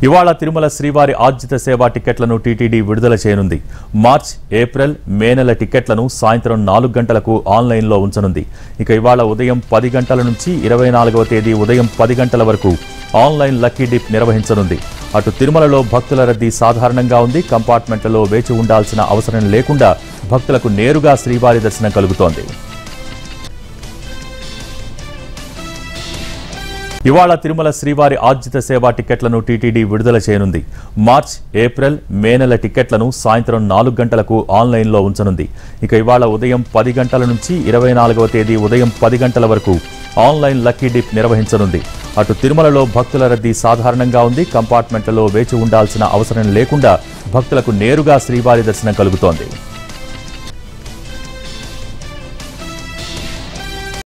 ఇవాళ తిరుమల శ్రీవారి ఆర్జిత సేవా టికెట్లను టీటీడీ విడుదల చేయనుంది మార్చ్ ఏప్రిల్ మే నెల టికెట్లను సాయంత్రం నాలుగు గంటలకు ఆన్లైన్లో ఉంచనుంది ఇక ఇవాళ ఉదయం పది గంటల నుంచి ఇరవై నాలుగవ తేదీ ఉదయం పది గంటల వరకు ఆన్లైన్ లక్కీ డిప్ నిర్వహించనుంది అటు తిరుమలలో భక్తుల రద్దీ సాధారణంగా ఉంది కంపార్ట్మెంట్లలో వేచి ఉండాల్సిన అవసరం లేకుండా భక్తులకు నేరుగా శ్రీవారి దర్శనం కలుగుతోంది ఇవాళ తిరుమల శ్రీవారి ఆర్జిత సేవా టికెట్లను టీటీడీ విడుదల చేయనుంది మార్చ్ ఏప్రిల్ మే నెల టికెట్లను సాయంత్రం నాలుగు గంటలకు ఆన్లైన్లో ఉంచనుంది ఇక ఇవాళ ఉదయం పది గంటల నుంచి ఇరవై నాలుగవ తేదీ ఉదయం పది గంటల వరకు ఆన్లైన్ లక్కీ డిప్ నిర్వహించనుంది అటు తిరుమలలో భక్తుల రద్దీ సాధారణంగా ఉంది కంపార్ట్మెంట్లలో వేచి ఉండాల్సిన అవసరం లేకుండా భక్తులకు నేరుగా శ్రీవారి దర్శనం కలుగుతోంది